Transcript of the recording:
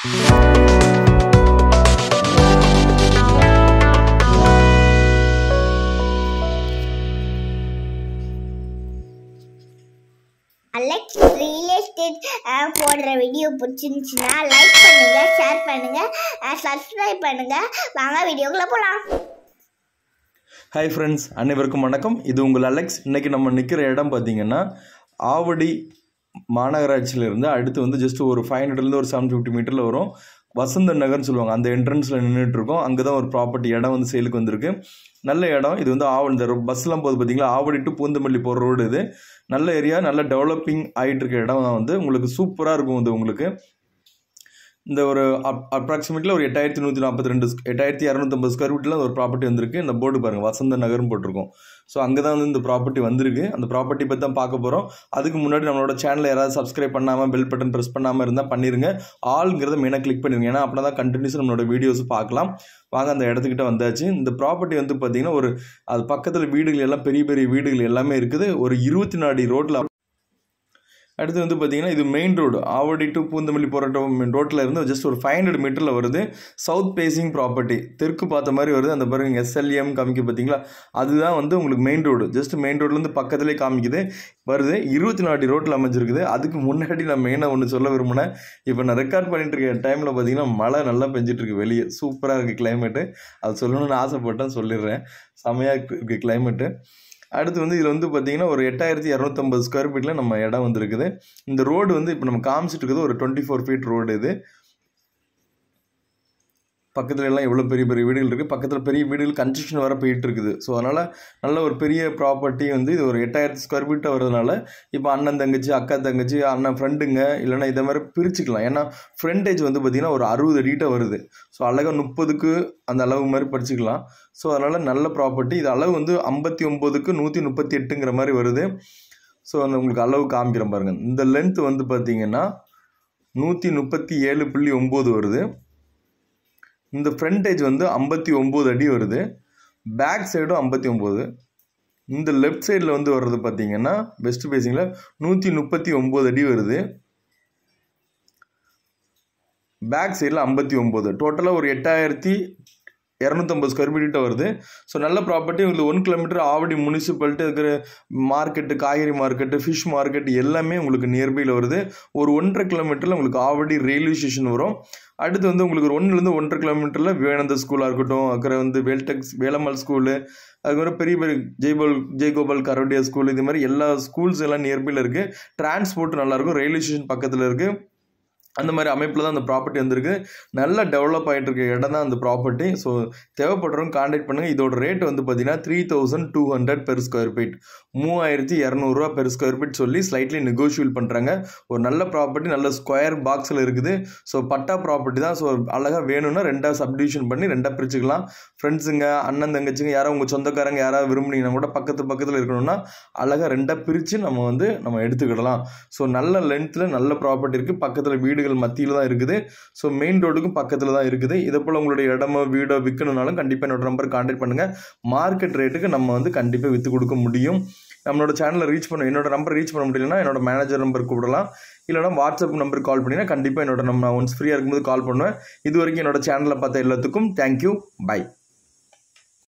Alex real estate போடுற video பிடிச்சிருந்துச்சுன்னா like பண்ணுங்க ஷேர் பண்ணுங்க சப்ஸ்கிரைப் பண்ணுங்க வாங்க வீடியோக்குள்ள போலாம் ஹாய் ஃப்ரெண்ட்ஸ் அனைவருக்கும் வணக்கம் இது உங்கள் அலெக்ஸ் இன்றைக்கி நம்ம நிற்கிற இடம் பார்த்தீங்கன்னா ஆவடி மாநகராட்சியிலேருந்து அடுத்து வந்து ஜஸ்ட் ஒரு ஃபைவ் ஹண்ட்ரட்லேருந்து ஒரு செவன் ஃபிஃப்டி மீட்டரில் வரும் வசந்த நகர்னு சொல்லுவாங்க அந்த என்ட்ரன்ஸில் நின்றுட்டு இருக்கோம் அங்கே தான் ஒரு ப்ராப்பர்ட்டி இடம் வந்து சேலுக்கு வந்திருக்கு நல்ல இடம் இது வந்து ஆவடி இந்த பஸ்லாம் போகுது பார்த்தீங்களா ஆவடி டு பூந்தமல்லி போகிற ரோடு இது நல்ல ஏரியா நல்ல டெவலப்பிங் ஆகிட்டு இருக்க இடம் தான் வந்து உங்களுக்கு சூப்பராக இருக்கும் இது உங்களுக்கு இந்த ஒரு அப் அப்ராக்சிமேட்லி ஒரு எட்டாயிரத்தி நூற்றி நாற்பத்தி ரெண்டு எட்டாயிரத்தி இரநூத்தம்பது ஸ்கொயர் ஃபீட்டில் ஒரு ப்ராப்பர்ட்டி வந்திருக்கு இந்த போர்டு பாருங்கள் வசந்த நகர்னு போட்டிருக்கோம் ஸோ அங்கே தான் வந்து இந்த ப்ராப்பர்ட்டி வந்திருக்கு அந்த ப்ராப்பர்ட்டி பற்றி தான் பார்க்க போகிறோம் அதுக்கு முன்னாடி நம்மளோட சேனலை யாராவது சப்ஸ்கிரைப் பண்ணாமல் பெல் பட்டன் ப்ரெஸ் பண்ணாமல் இருந்தால் பண்ணிடுங்க ஆளுங்கிறத மெயினாக கிளிக் பண்ணிடுங்க ஏன்னா அப்படின்னா தான் கண்டினியூஸ் நம்மளோட வீடியோஸ் பார்க்கலாம் வாங்க அந்த இடத்துக்கிட்ட வந்தாச்சு இந்த ப்ராப்பர்ட்டி வந்து பார்த்தீங்கன்னா ஒரு அது பக்கத்தில் வீடுகள் எல்லாம் பெரிய பெரிய வீடுகள் எல்லாமே இருக்குது ஒரு இருபத்தி நாலு ரோட்டில் அடுத்து வந்து பார்த்தீங்கன்னா இது main road Avadi to Poonamallee போகிற ரோட்டில் இருந்து ஜஸ்ட் ஒரு ஃபைவ் ஹண்ட்ரட் மீட்டரில் வருது சவுத் பேசிங் ப்ராப்பர்ட்டி தெற்கு பார்த்த மாதிரி வருது அந்த பாருங்க எஸ்எல்எம் காமிக்க பார்த்தீங்களா அதுதான் வந்து உங்களுக்கு மெயின் ரோடு ஜஸ்ட் மெயின் ரோட்லேருந்து பக்கத்துலேயே காமிக்குது வருது இருபத்தி நாலு ரோட்டில் அமைஞ்சிருக்குது அதுக்கு முன்னாடி நான் மெயினாக ஒன்று சொல்ல விரும்பினேன் இப்போ நான் ரெக்கார்ட் பண்ணிட்டு இருக்க டைமில் பார்த்தீங்கன்னா மழை நல்லா பெஞ்சிட்டு இருக்கு வெளியே சூப்பராக இருக்குது கிளைமேட்டு அது சொல்லணும்னு ஆசைப்பட்டேன் சொல்லிடுறேன் செமையாக இருக்குது கிளைமேட்டு அடுத்து வந்து இதில் வந்து பார்த்தீங்கன்னா ஒரு எட்டாயிரத்தி இரநூத்தம்பது ஸ்கொயர் ஃபீட்டில் நம்ம இடம் வந்துருக்குது இந்த ரோடு வந்து இப்போ நம்ம காமிச்சிட்டு இருக்குது ஒரு டுவெண்ட்டி ஃபோர் ஃபீட் ரோடு இது பக்கத்துல எல்லாம் எவ்வளோ பெரிய பெரிய வீடுகள் இருக்குது பக்கத்தில் பெரிய வீடுகள் கன்ஸ்ட்ரக்ஷன் வர போயிட்டு இருக்குது ஸோ அதனால் நல்ல ஒரு பெரிய ப்ராப்பர்ட்டி வந்து இது ஒரு எட்டாயிரத்து ஸ்கொயர் ஃபீட்டாக வரதுனால இப்போ அண்ணன் தங்கச்சி அக்கா தங்கச்சி அண்ணன் ஃப்ரெண்டுங்க இல்லைன்னா இதை மாதிரி பிரிச்சுக்கலாம் ஏன்னா ஃப்ரண்டேஜ் வந்து பார்த்திங்கன்னா ஒரு அறுபது அடிகிட்ட வருது ஸோ அழகாக முப்பதுக்கு அந்த அளவு மாதிரி படிச்சுக்கலாம் ஸோ அதனால் நல்ல ப்ராப்பர்ட்டி இது அளவு வந்து ஐம்பத்தி ஒம்போதுக்கு நூற்றி முப்பத்தி எட்டுங்கிற மாதிரி வருது ஸோ அந்த உங்களுக்கு அளவு காமிக்கிறேன் பாருங்கள் இந்த லென்த் வந்து பார்த்தீங்கன்னா நூற்றி முப்பத்தி ஏழு புள்ளி ஒம்பது வருது இந்த ஃப்ரண்டேஜ் வந்து ஐம்பத்தி ஒம்பது அடி வருது பேக் சைடும் ஐம்பத்தி ஒம்பது இந்த லெஃப்ட் சைடில் வந்து வர்றது பார்த்தீங்கன்னா வெஸ்ட் பேசிங்கில் நூற்றி முப்பத்தி ஒம்பது அடி வருது பேக் சைடில் ஐம்பத்தி ஒம்பது டோட்டலாக ஒரு எட்டாயிரத்தி இரநூத்தம்பது ஸ்கொயர் ஃபீட்ட வருது ஸோ நல்ல ப்ராப்பர்ட்டி உங்களுக்கு ஒன் கிலோமீட்டர் ஆவடி முனிசிபாலிட்டி இருக்கிற மார்க்கெட்டு காய்கறி மார்க்கெட்டு ஃபிஷ் மார்க்கெட் எல்லாமே உங்களுக்கு நியர்பையில் வருது ஒரு ஒன்றரை கிலோமீட்டரில் உங்களுக்கு ஆவடி ரயில்வே ஸ்டேஷன் வரும் அடுத்து வந்து உங்களுக்கு ஒரு ஒன்றுலேருந்து ஒன்றரை கிலோமீட்டரில் விவேகானந்த ஸ்கூலாக இருக்கட்டும் அப்புறம் வந்து வேல்டெக்ஸ் வேலம்மாள் ஸ்கூலு அதுக்கப்புறம் பெரிய பெரிய ஜெய்போல் ஜெய்கோபால் கரோடியா ஸ்கூல் இது மாதிரி எல்லா ஸ்கூல்ஸ் எல்லாம் நியர்பையில் இருக்குது டிரான்ஸ்போர்ட் நல்லாயிருக்கும் ரயில்வே ஸ்டேஷன் பக்கத்தில் இருக்குது அந்த மாதிரி அமைப்பில் தான் அந்த ப்ராப்பர்ட்டி வந்திருக்கு நல்லா டெவலப் ஆகிட்டு இருக்க இடம் தான் அந்த ப்ராப்பர்ட்டி ஸோ தேவைப்படுறவங்க காண்டாக்ட் பண்ணுங்கள் இதோட ரேட் வந்து பார்த்தீங்கன்னா three thousand two hundred per square feet மூவாயிரத்தி இரநூறுவா பெர் ஸ்கொயர் ஃபீட் சொல்லி ஸ்லைட்லி நெகோஷியேட் பண்ணுறாங்க ஒரு நல்ல ப்ராப்பர்ட்டி நல்ல ஸ்கொயர் பாக்ஸில் இருக்குது ஸோ பட்டா ப்ராப்பர்ட்டி தான் ஸோ அழகாக வேணும்னா ரெண்டாக சப்டிவிஷன் பண்ணி ரெண்டாக பிரிச்சுக்கலாம் ஃப்ரெண்ட்ஸுங்க அண்ணன் தங்கச்சிங்க யாராவது உங்கள் சொந்தக்காரங்க யாராவது விரும்புனீங்கன்னா கூட பக்கத்து பக்கத்தில் இருக்கணும்னா அழகாக ரெண்டாக பிரித்து நம்ம வந்து நம்ம எடுத்துக்கிடலாம் ஸோ நல்ல லென்த்தில் நல்ல ப்ராப்பர்ட்டி இருக்குது பக்கத்தில் வீடு வீடுகள் மத்தியில் தான் இருக்குது ஸோ மெயின் ரோடுக்கும் பக்கத்தில் தான் இருக்குது இதே போல் உங்களுடைய இடமோ வீடோ விற்கணுனாலும் கண்டிப்பாக என்னோட நம்பர் காண்டாக்ட் பண்ணுங்கள் மார்க்கெட் ரேட்டுக்கு நம்ம வந்து கண்டிப்பாக விற்று கொடுக்க முடியும் நம்மளோட சேனலை ரீச் பண்ண என்னோட நம்பர் ரீச் பண்ண முடியலன்னா என்னோட மேனேஜர் நம்பர் கூப்பிடலாம் இல்லைனா வாட்ஸ்அப் நம்பர் கால் பண்ணிங்கன்னா கண்டிப்பாக என்னோட நம்ம ஒன்ஸ் ஃப்ரீயாக இருக்கும்போது கால் பண்ணுவேன் இது வரைக்கும் என்னோட சேனலை பார்த்த எல்லாத்துக்கும் தேங்க்யூ பை